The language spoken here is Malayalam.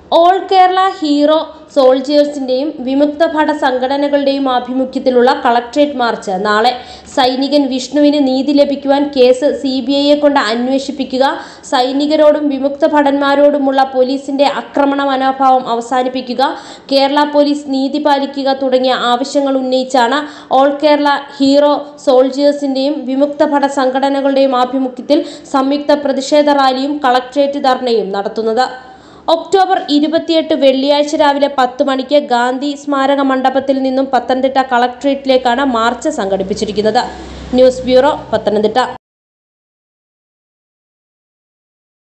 ഓൾ കേരള ഹീറോ സോൾജിയേഴ്സിന്റെയും വിമുക്ത ഭട സംഘടനകളുടെയും ആഭിമുഖ്യത്തിലുള്ള കളക്ട്രേറ്റ് മാർച്ച് നാളെ സൈനികൻ വിഷ്ണുവിന് നീതി ലഭിക്കുവാൻ കേസ് സി ബി ഐയെ കൊണ്ട് അന്വേഷിപ്പിക്കുക സൈനികരോടും വിമുക്ത ഭടന്മാരോടുമുള്ള പോലീസിന്റെ ആക്രമണ മനോഭാവം അവസാനിപ്പിക്കുക കേരള പോലീസ് നീതി പാലിക്കുക തുടങ്ങിയ ആവശ്യങ്ങൾ ഉന്നയിച്ചാണ് ഓൾ കേരള ഹീറോ സോൾജിയേഴ്സിന്റെയും വിമുക്ത ഭട സംഘടനകളുടെയും ആഭിമുഖ്യത്തിൽ സംയുക്ത പ്രതിഷേധ റാലിയും കളക്ട്രേറ്റ് ധർണയും നടത്തുന്നത് ഒക്ടോബർ ഇരുപത്തിയെട്ട് വെള്ളിയാഴ്ച രാവിലെ പത്ത് മണിക്ക് ഗാന്ധി സ്മാരക മണ്ഡപത്തിൽ നിന്നും പത്തനംതിട്ട കളക്ട്രേറ്റിലേക്കാണ് മാർച്ച് സംഘടിപ്പിച്ചിരിക്കുന്നത് ന്യൂസ് ബ്യൂറോ പത്തനംതിട്ട